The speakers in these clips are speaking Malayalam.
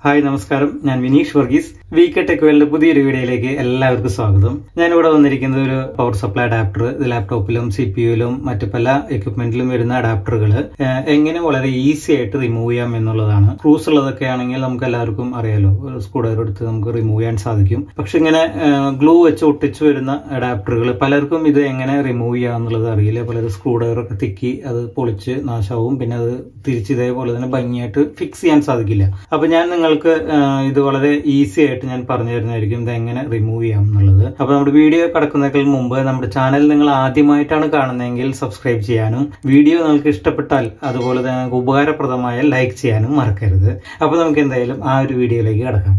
ഹായ് നമസ്കാരം ഞാൻ വിനീഷ് വർഗീസ് വി കെ ടെക്വലിന്റെ പുതിയൊരു വീഡിയോയിലേക്ക് എല്ലാവർക്കും സ്വാഗതം ഞാൻ ഇവിടെ വന്നിരിക്കുന്നത് ഒരു പവർ സപ്ലൈ അഡാപ്റ്റർ ഇത് ലാപ്ടോപ്പിലും സി പി യുയിലും മറ്റു പല എക്യുപ്മെന്റിലും വരുന്ന അഡാപ്റ്ററുകൾ എങ്ങനെ വളരെ ഈസി ആയിട്ട് റിമൂവ് ചെയ്യാം എന്നുള്ളതാണ് സ്ക്രൂസ് ഉള്ളതൊക്കെ ആണെങ്കിൽ നമുക്ക് എല്ലാവർക്കും അറിയാലോ ഒരു സ്ക്രൂ ഡ്രൈവർ എടുത്ത് നമുക്ക് റിമൂവ് ചെയ്യാൻ സാധിക്കും പക്ഷെ ഇങ്ങനെ ഗ്ലൂ വെച്ച് ഒട്ടിച്ചു വരുന്ന അഡാപ്റ്ററുകൾ പലർക്കും ഇത് എങ്ങനെ റിമൂവ് ചെയ്യാം എന്നുള്ളത് അറിയില്ല പലരും സ്ക്രൂ ഡ്രൈവർ ഒക്കെ തിക്കി അത് പൊളിച്ച് നാശാവും പിന്നെ അത് തിരിച്ച് ഇതേപോലെ തന്നെ ഭംഗിയായിട്ട് ഫിക്സ് ചെയ്യാൻ സാധിക്കില്ല അപ്പൊ ഞാൻ നിങ്ങൾക്ക് ആ, ഇത് വളരെ ഈസി ആയിട്ട് ഞാൻ പറഞ്ഞു തരുന്നതായിരിക്കും ഇത് എങ്ങനെ റിമൂവ് ചെയ്യാം എന്നുള്ളത് അപ്പൊ നമ്മുടെ വീഡിയോ കടക്കുന്നതിന് മുമ്പ് നമ്മുടെ ചാനൽ നിങ്ങൾ ആദ്യമായിട്ടാണ് കാണുന്നതെങ്കിൽ സബ്സ്ക്രൈബ് ചെയ്യാനും വീഡിയോ നിങ്ങൾക്ക് ഇഷ്ടപ്പെട്ടാൽ അതുപോലെ തന്നെ നിങ്ങൾക്ക് ഉപകാരപ്രദമായ ലൈക്ക് ചെയ്യാനും മറക്കരുത് അപ്പൊ നമുക്ക് എന്തായാലും ആ ഒരു വീഡിയോയിലേക്ക് കടക്കാം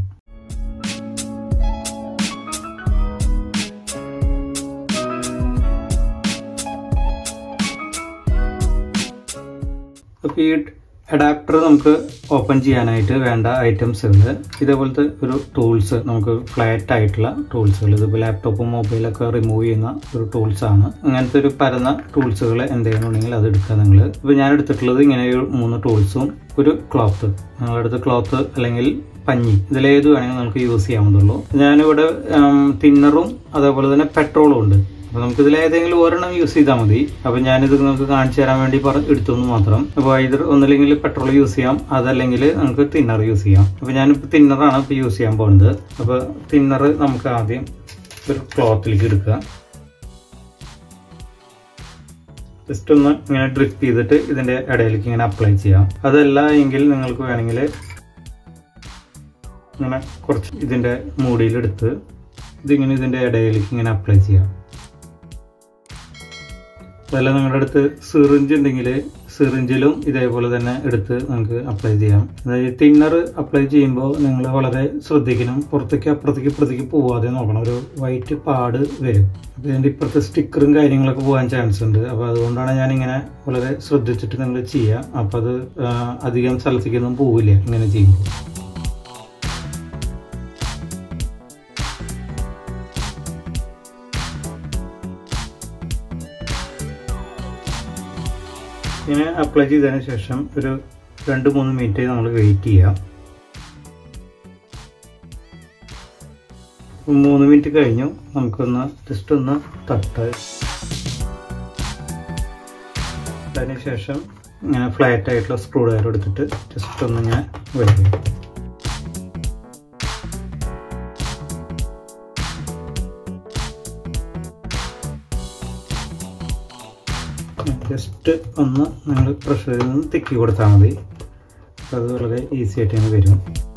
അപ്പോൾ ഈ അഡാപ്റ്റർ നമുക്ക് ഓപ്പൺ ചെയ്യാനായിട്ട് വേണ്ട ഐറ്റംസുകൾ ഇതേപോലത്തെ ഒരു ടൂൾസ് നമുക്ക് ഫ്ലാറ്റ് ആയിട്ടുള്ള ടൂൾസുകൾ ഇതിപ്പോൾ ലാപ്ടോപ്പും മൊബൈലൊക്കെ റിമൂവ് ചെയ്യുന്ന ഒരു ടൂൾസ് ആണ് അങ്ങനത്തെ ഒരു പരന്ന ടൂൾസുകൾ എന്തെങ്കിലും ഉണ്ടെങ്കിൽ അത് എടുക്കുക നിങ്ങൾ ഇപ്പോൾ ഞാൻ എടുത്തിട്ടുള്ളത് ഇങ്ങനെ ഒരു മൂന്ന് ടൂൾസും ഒരു ക്ലോത്ത് നിങ്ങളടുത്ത് ക്ലോത്ത് അല്ലെങ്കിൽ പഞ്ഞി ഇതിലേത് വേണമെങ്കിൽ നമുക്ക് യൂസ് ചെയ്യാവുന്നുള്ളൂ ഞാനിവിടെ തിന്നറും അതേപോലെ തന്നെ പെട്രോളും ഉണ്ട് അപ്പൊ നമുക്ക് ഇതിൽ ഏതെങ്കിലും ഒരെണ്ണം യൂസ് ചെയ്താൽ മതി അപ്പൊ ഞാനിത് നമുക്ക് കാണിച്ചു തരാൻ വേണ്ടി പറ എടുത്തു മാത്രം അപ്പൊ ഇത് ഒന്നില്ലെങ്കിൽ പെട്രോൾ യൂസ് ചെയ്യാം അതല്ലെങ്കിൽ നമുക്ക് തിന്നർ യൂസ് ചെയ്യാം അപ്പൊ ഞാനിപ്പോ തിന്നറാണ് ഇപ്പൊ യൂസ് ചെയ്യാൻ പോകുന്നത് അപ്പൊ തിന്നർ നമുക്ക് ആദ്യം ഒരു ക്ലോത്തിലേക്ക് എടുക്കുക ജസ്റ്റ് ഒന്ന് ഇങ്ങനെ ഡ്രിപ്പ് ചെയ്തിട്ട് ഇതിന്റെ ഇടയിലേക്ക് ഇങ്ങനെ അപ്ലൈ ചെയ്യാം അതല്ല എങ്കിൽ നിങ്ങൾക്ക് വേണമെങ്കിൽ ഇങ്ങനെ കുറച്ച് ഇതിന്റെ മൂടിയിലെടുത്ത് ഇതിങ്ങനെ ഇതിന്റെ ഇടയിലേക്ക് ഇങ്ങനെ അപ്ലൈ ചെയ്യാം അതല്ല നിങ്ങളുടെ അടുത്ത് സിറിഞ്ച് ഉണ്ടെങ്കിൽ സിറിഞ്ചിലും ഇതേപോലെ തന്നെ എടുത്ത് നമുക്ക് അപ്ലൈ ചെയ്യാം അതായത് തിന്നർ അപ്ലൈ ചെയ്യുമ്പോൾ നിങ്ങൾ വളരെ ശ്രദ്ധിക്കണം പുറത്തേക്ക് അപ്പുറത്തേക്ക് ഇപ്പുറത്തേക്ക് പോവാതെ നോക്കണം ഒരു വൈറ്റ് പാട് വരും അപ്പോൾ ഇതിൻ്റെ ഇപ്പുറത്തെ സ്റ്റിക്കറും കാര്യങ്ങളൊക്കെ പോകാൻ ചാൻസ് ഉണ്ട് അപ്പോൾ അതുകൊണ്ടാണ് ഞാനിങ്ങനെ വളരെ ശ്രദ്ധിച്ചിട്ട് നിങ്ങൾ ചെയ്യുക അപ്പോൾ അത് ആ, അധികം സ്ഥലത്തേക്കൊന്നും പോവില്ല ഇങ്ങനെ ചെയ്യുമ്പോൾ ഇങ്ങനെ അപ്ലൈ ചെയ്തതിന് ശേഷം ഒരു രണ്ട് മൂന്ന് മിനിറ്റ് നമ്മൾ വെയിറ്റ് ചെയ്യാം മൂന്ന് മിനിറ്റ് കഴിഞ്ഞു നമുക്കൊന്ന് ജസ്റ്റ് ഒന്ന് തട്ട് അതിന് ശേഷം ഇങ്ങനെ ഫ്ലാറ്റ് ആയിട്ടുള്ള സ്ക്രൂ ഡ്രൈവർ എടുത്തിട്ട് ജസ്റ്റ് ഒന്ന് ഞാൻ വരും ജസ്റ്റ് ഒന്ന് നിങ്ങൾ പ്രഷറിൽ നിന്ന് തിക്കി കൊടുത്താൽ മതി അപ്പോൾ അത് വളരെ ഈസി ആയിട്ട് തന്നെ വരും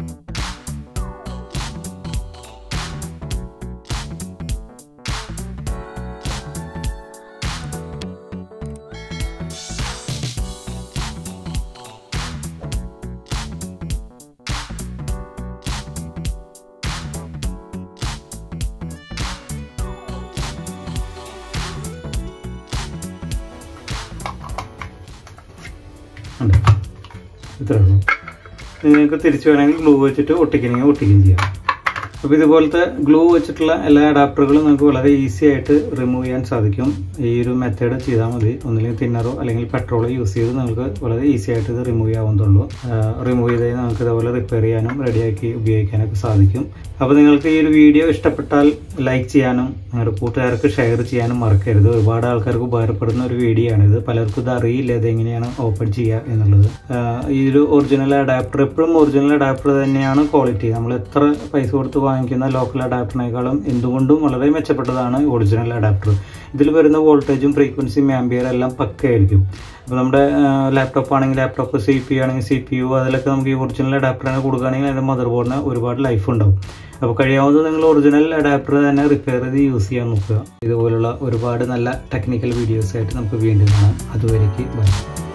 ഉണ്ട് ഇത്രേ ഉള്ളൂ നിങ്ങൾക്ക് തിരിച്ചു വേണമെങ്കിൽ ഗ്ലൂ വെച്ചിട്ട് ഒട്ടിക്കണമെങ്കിൽ ഒട്ടിക്കുകയും ചെയ്യാം അപ്പോൾ ഇതുപോലത്തെ ഗ്ലൂ വെച്ചിട്ടുള്ള എല്ലാ അഡാപ്റ്ററുകളും നമുക്ക് വളരെ ഈസി ആയിട്ട് റിമൂവ് ചെയ്യാൻ സാധിക്കും ഈ ഒരു മെത്തേഡ് ചെയ്താൽ മതി ഒന്നില്ലെങ്കിൽ തിന്നറോ അല്ലെങ്കിൽ പെട്രോളോ യൂസ് ചെയ്ത് നമുക്ക് വളരെ ഈസി ആയിട്ട് ഇത് റിമൂവ് ചെയ്യാവുന്നതുള്ളൂ റിമൂവ് ചെയ്ത് കഴിഞ്ഞാൽ നമുക്ക് ഇതുപോലെ റിപ്പയർ ചെയ്യാനും റെഡിയാക്കി ഉപയോഗിക്കാനൊക്കെ സാധിക്കും അപ്പോൾ നിങ്ങൾക്ക് ഈ ഒരു വീഡിയോ ഇഷ്ടപ്പെട്ടാൽ ലൈക്ക് ചെയ്യാനും നിങ്ങളുടെ കൂട്ടുകാർക്ക് ഷെയർ ചെയ്യാനും മറക്കരുത് ഒരുപാട് ആൾക്കാർക്ക് ഉപകാരപ്പെടുന്ന ഒരു വീഡിയോ ആണിത് പലർക്കും ഇത് അറിയില്ല ഇത് എങ്ങനെയാണ് ഓപ്പൺ ചെയ്യുക എന്നുള്ളത് ആഹ് ഈ ഒരു ഒറിജിനൽ അഡാപ്റ്റർ എപ്പോഴും ഒറിജിനൽ അഡാപ്റ്റർ തന്നെയാണ് ക്വാളിറ്റി നമ്മൾ എത്ര പൈസ കൊടുത്ത് വാങ്ങിക്കുന്ന ലോക്കൽ അഡാപ്റ്ററിനേക്കാളും എന്തുകൊണ്ടും വളരെ മെച്ചപ്പെട്ടതാണ് ഒറിജിനൽ അഡാപ്റ്റർ ഇതിൽ വരുന്ന വോൾട്ടേജും ഫ്രീക്വൻസിയും ആംബിയർ എല്ലാം പക്കയായിരിക്കും അപ്പോൾ നമ്മുടെ ലാപ്ടോപ്പ് ആണെങ്കിൽ ലാപ്ടോപ്പ് സി പി ആണെങ്കിൽ സി പി യു അതിലൊക്കെ നമുക്ക് ഈ ഒറിജിനൽ അഡാപ്റ്ററിനെ കൊടുക്കുകയാണെങ്കിൽ അതിൻ്റെ മദർ ബോർഡിന് ഒരുപാട് ലൈഫ് ഉണ്ടാവും അപ്പോൾ കഴിയാവുന്നത് നിങ്ങൾ ഒറിജിനൽ അഡാപ്റ്റർ തന്നെ റിപ്പയർ ചെയ്ത് യൂസ് ചെയ്യാൻ നോക്കുക ഇതുപോലുള്ള ഒരുപാട് നല്ല ടെക്നിക്കൽ വീഡിയോസ് ആയിട്ട് നമുക്ക് വീണ്ടും കാണാം അതുവരേക്ക് ബൈ